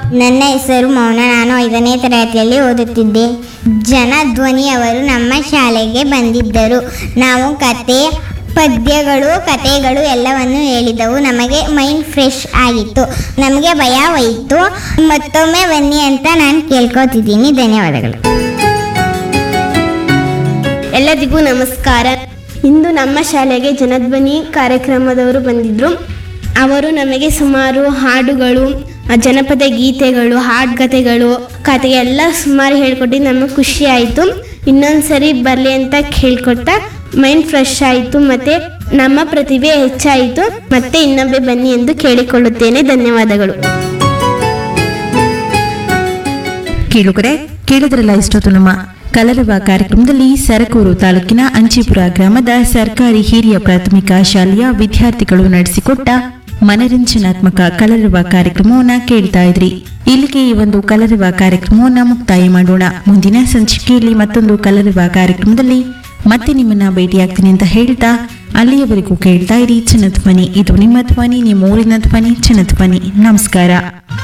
ನನ್ನ ಹೆಸರು ಮೌನ ನಾನು ಐದನೇ ತರಗತಿಯಲ್ಲಿ ಓದುತ್ತಿದ್ದೆ ಜನಧ್ವನಿಯವರು ನಮ್ಮ ಶಾಲೆಗೆ ಬಂದಿದ್ದರು ನಾವು ಕತೆ ಪದ್ಯಗಳು ಕತೆಗಳು ಎಲ್ಲವನ್ನು ಹೇಳಿದವು ನಮಗೆ ಮೈಂಡ್ ಫ್ರೆಶ್ ಆಗಿತ್ತು ನಮಗೆ ಭಯ ಹೋಯಿತು ಮತ್ತೊಮ್ಮೆ ಬನ್ನಿ ಅಂತ ನಾನು ಕೇಳ್ಕೊತಿದ್ದೀನಿ ಧನ್ಯವಾದಗಳು ಎಲ್ಲರಿಗೂ ನಮಸ್ಕಾರ ಇಂದು ನಮ್ಮ ಶಾಲೆಗೆ ಜನಧ್ವನಿ ಕಾರ್ಯಕ್ರಮದವರು ಬಂದಿದ್ದರು ಅವರು ನಮಗೆ ಸುಮಾರು ಹಾಡುಗಳು ಆ, ಜನಪದ ಗೀತೆಗಳು ಹಾಡುಗತೆಗಳು ಕತೆ ಎಲ್ಲ ಸುಮಾರು ಹೇಳ್ಕೊಟ್ಟು ನಮಗೆ ಖುಷಿ ಆಯಿತು ಇನ್ನೊಂದು ಸರಿ ಬರಲಿ ಅಂತ ಕೇಳ್ಕೊಡ್ತಾ ಮೈಂಡ್ ಫ್ರೆಶ್ ಆಯಿತು ಮತ್ತು ನಮ್ಮ ಪ್ರತಿಭೆ ಹೆಚ್ಚಾಯಿತು ಮತ್ತೆ ಇನ್ನೊಬ್ಬೆ ಬನ್ನಿ ಎಂದು ಕೇಳಿಕೊಳ್ಳುತ್ತೇನೆ ಧನ್ಯವಾದಗಳು ಕೇಳುಗರೆ ಕೇಳಿದ್ರಲ್ಲ ಇಷ್ಟೊತ್ತು ನಮ್ಮ ಕಲರವ ಕಾರ್ಯಕ್ರಮದಲ್ಲಿ ಸರಕೂರು ತಾಲೂಕಿನ ಅಂಚಿಪುರ ಗ್ರಾಮದ ಸರ್ಕಾರಿ ಹಿರಿಯ ಪ್ರಾಥಮಿಕ ಶಾಲೆಯ ವಿದ್ಯಾರ್ಥಿಗಳು ನಡೆಸಿಕೊಟ್ಟ ಮನರಂಜನಾತ್ಮಕ ಕಲರವ ಕಾರ್ಯಕ್ರಮವನ್ನ ಕೇಳ್ತಾ ಇದ್ರಿ ಇಲ್ಲಿಗೆ ಈ ಒಂದು ಕಲರವ ಕಾರ್ಯಕ್ರಮವನ್ನ ಮುಕ್ತಾಯ ಮಾಡೋಣ ಮುಂದಿನ ಸಂಚಿಕೆಯಲ್ಲಿ ಮತ್ತೊಂದು ಕಲರವ ಕಾರ್ಯಕ್ರಮದಲ್ಲಿ ಮತ್ತೆ ನಿಮ್ಮನ್ನ ಭೇಟಿಯಾಗ್ತೀನಿ ಅಂತ ಹೇಳ್ತಾ ಅಲ್ಲಿಯವರೆಗೂ ಕೇಳ್ತಾ ಇರಿ ಚಿನ್ನಧ್ವನಿ ಇದು ನಿಮ್ಮ ಧ್ವನಿ ನಿಮ್ಮ ಊರಿನ ಧ್ವನಿ ಚಿನ್ನಧ್ವನಿ ನಮಸ್ಕಾರ